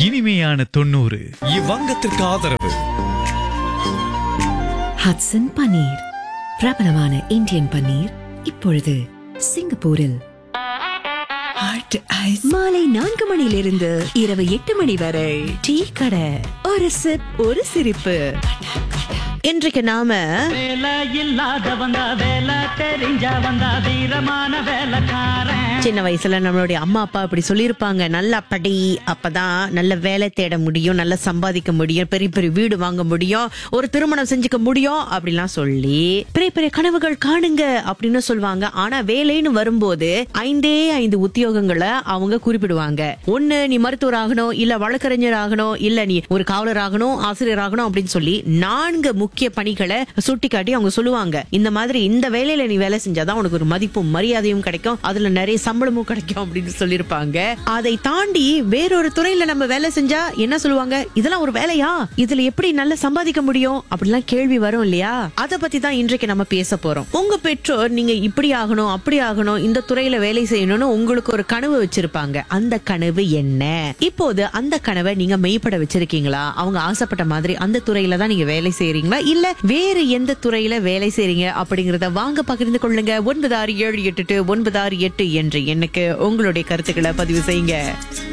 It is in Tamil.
இனிமையான தொண்ணூறு இவ்வங்கத்திற்கு ஆதரவு ஹட்சன் பன்னீர் பிரபலமான இந்தியன் பன்னீர் இப்பொழுது சிங்கப்பூரில் மாலை நான்கு மணியிலிருந்து இரவு எட்டு மணி வரை டீ கடை ஒரு சிப் ஒரு சிரிப்பு இன்றைக்கு நாம வேலை இல்லாத வந்தா வேலை தெரிஞ்ச வந்தா வீரமான வேலைக்காரன் சின்ன வயசுல நம்மளுடைய அம்மா அப்பா அப்படி சொல்லியிருப்பாங்க நல்லா படி அப்பதான் நல்ல வேலை தேட முடியும் நல்லா சம்பாதிக்க முடியும் பெரிய பெரிய வீடு வாங்க முடியும் ஒரு திருமணம் செஞ்சுக்க முடியும் அப்படிலாம் சொல்லி பெரிய பெரிய கனவுகள் காணுங்க அப்படின்னு சொல்லுவாங்க ஆனா வேலைன்னு வரும்போது ஐந்தே ஐந்து உத்தியோகங்களை அவங்க குறிப்பிடுவாங்க ஒண்ணு நீ மருத்துவர் ஆகணும் இல்ல வழக்கறிஞர் ஆகணும் இல்ல நீ ஒரு காவலர் ஆகணும் ஆசிரியர் ஆகணும் அப்படின்னு சொல்லி நான்கு முக்கிய பணிகளை சுட்டிக்காட்டி அவங்க சொல்லுவாங்க இந்த மாதிரி இந்த வேலையில நீ வேலை செஞ்சாதான் உனக்கு ஒரு மதிப்பும் மரியாதையும் கிடைக்கும் அதுல நிறைய சம்பளமும் கிடைக்கும் அப்படின்னு சொல்லியிருப்பாங்க அதை தாண்டி வேறொரு துறையில நம்ம வேலை செஞ்சா என்ன சொல்லுவாங்க இதெல்லாம் ஒரு வேலையா இதுல எப்படி நல்லா சம்பாதிக்க முடியும் அப்படிலாம் கேள்வி வரும் இல்லையா அத பத்தி தான் இன்றைக்கு நம்ம பேச போறோம் உங்க பெற்றோர் நீங்க இப்படி ஆகணும் அப்படி ஆகணும் இந்த துறையில வேலை செய்யணும்னு உங்களுக்கு ஒரு கனவு வச்சிருப்பாங்க அந்த கனவு என்ன இப்போது அந்த கனவை நீங்க மெய்ப்பட வச்சிருக்கீங்களா அவங்க ஆசைப்பட்ட மாதிரி அந்த துறையில தான் நீங்க வேலை செய்யறீங்களா இல்ல வேற எந்த துறையில வேலை செய்றீங்க அப்படிங்கறத வாங்க பகிர்ந்து கொள்ளுங்க ஒன்பது ஆறு ஏழு எட்டு எட்டு ஒன்பது ஆறு எட்டு என்ற எண்ணுக்கு உங்களுடைய கருத்துக்களை பதிவு செய்யுங்க